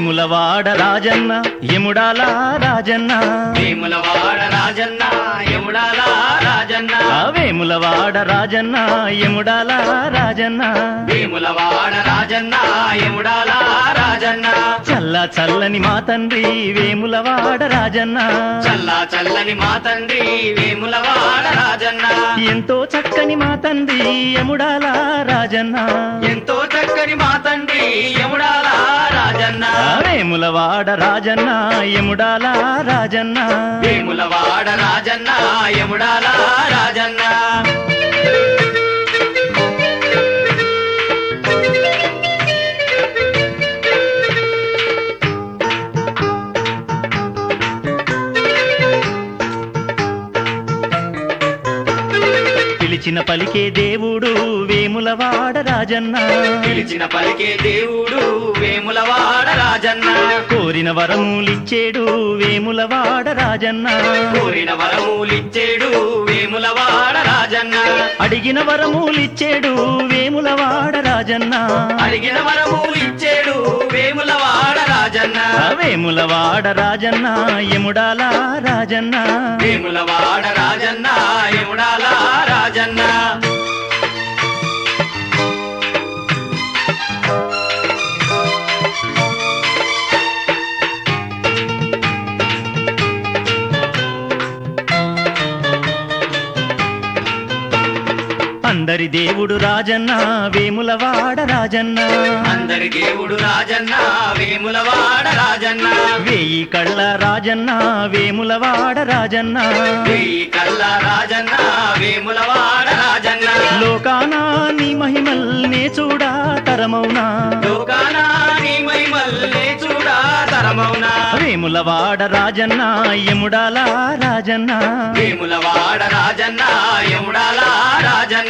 వేములవాడ రాజన్న యముడాల రాజన్న వేములవాడ రాజన్న యముడాల రాజన్న ఆ వేములవాడ రాజన్న యముడాల రాజన్న వేములవాడ రాజన్న యముడాల రాజన్న చల్ల చల్లని మా తండ్రి వేములవాడ రాజన్న చల్లా చల్లని మా తండ్రి వేములవాడ రాజన్న ఎంతో చక్కని మా తండ్రి యముడాల రాజన్న ఎంతో చక్కని మా తండ్రి యముడాల రాజన్న ఆ వేములవాడ రాజన్న యముడాల రాజన్న వేములవాడ రాజన్న యముడాల రాజన్న పిలిచిన పలికే దేవుడు వేములవాడ రాజన్న పిలిచిన పలికే దేవుడు వేములవాడ రాజన్న కోరిన వరములిచ్చేడు వేములవాడ రాజన్న కోరిన వరములిచ్చేడు వేములవాడ రాజన్న అడిగిన వరములిచ్చేడు వేములవాడ రాజన్న అడిగిన వరములిచ్చేడు వేములవాడ రాజన్న ఆ వేములవాడ రాజన్న యముడాల రాజన్న వేములవాడ రాజన్న యముడాల రాజన్న అందరి దేవుడు రాజన్న వేములవాడ రాజన్న అందరి దేవుడు రాజన్న వేములవాడ రాజన్న వేయి కళ్ళ రాజన్న వేములవాడ రాజన్న వెయ్యి కళ్ళ రాజన్న వేములవాడ రాజన్న లోకానా నీ మహిమల్ నే చూడా తరమౌనా లోకానా నీ మహిమల్నే చూడా తరమౌనా వేములవాడ రాజన్న యముడాల రాజన్న వేములవాడ రాజన్న యముడాల రాజన్న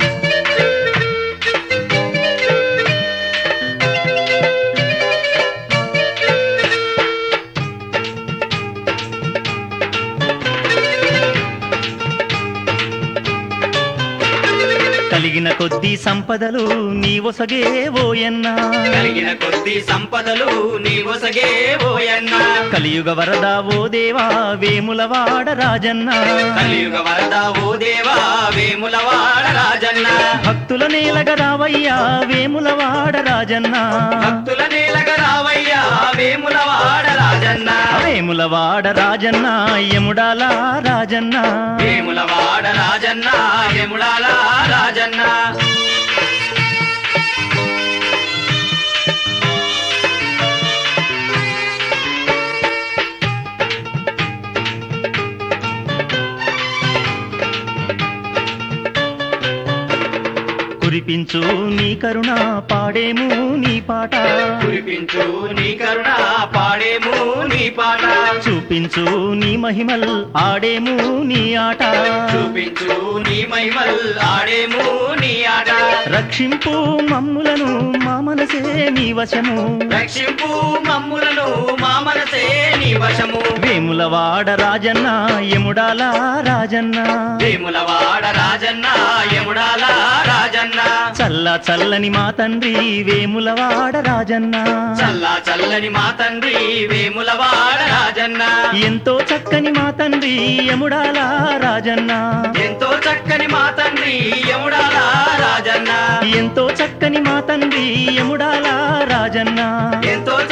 కలిగిన కొద్ది సంపదలు నీ ఒసగే ఓయన్న కలిగిన కొద్ది సంపదలు నీ ఒసగే ఓయన్న కలియుగ వరద ఓ దేవా వేములవాడ రాజన్న కలియుగ వరద ఓ దేవా వేములవాడ రాజన్న భక్తుల నేలగ రావయ్యా వేములవాడ రాజన్న భక్తుల నేలగ రావయ్యా వేములవాడ రాజన్న వేములవాడ రాజన్న యముడాల రాజన్న వేములవాడ రాజన్న యముడాల రాజన్న కురిపించు నీ కరుణ పాడేము నీ పాట కురిపించు నీ కరుణ పాడేము నీ పాట చూపించు నీ మహిమల్ ఆడేము నీ ఆట చూపించు నీ మహిమల్ ఆడేము నీ ఆట రక్షింపు మమ్ములను మా మనసే నీ వశము రక్షింపు మమ్ములను మా మనసే నీ వశము వేములవాడ రాజన్న యముడాల రాజన్న వేములవాడ రాజన్న యముడాల రాజన్న చల్ల చల్లని మా తండ్రి వేములవాడ రాజన్న చల్లా చల్లని మా తండ్రి వేములవాడ రాజన్న ఎంతో చక్కని మా తండ్రి యముడాల రాజన్న ఎంతో చక్కని మా తండ్రి యముడాల రాజన్న ఎంతో చక్కని మా తండ్రి యముడాల రాజన్న ఎంతో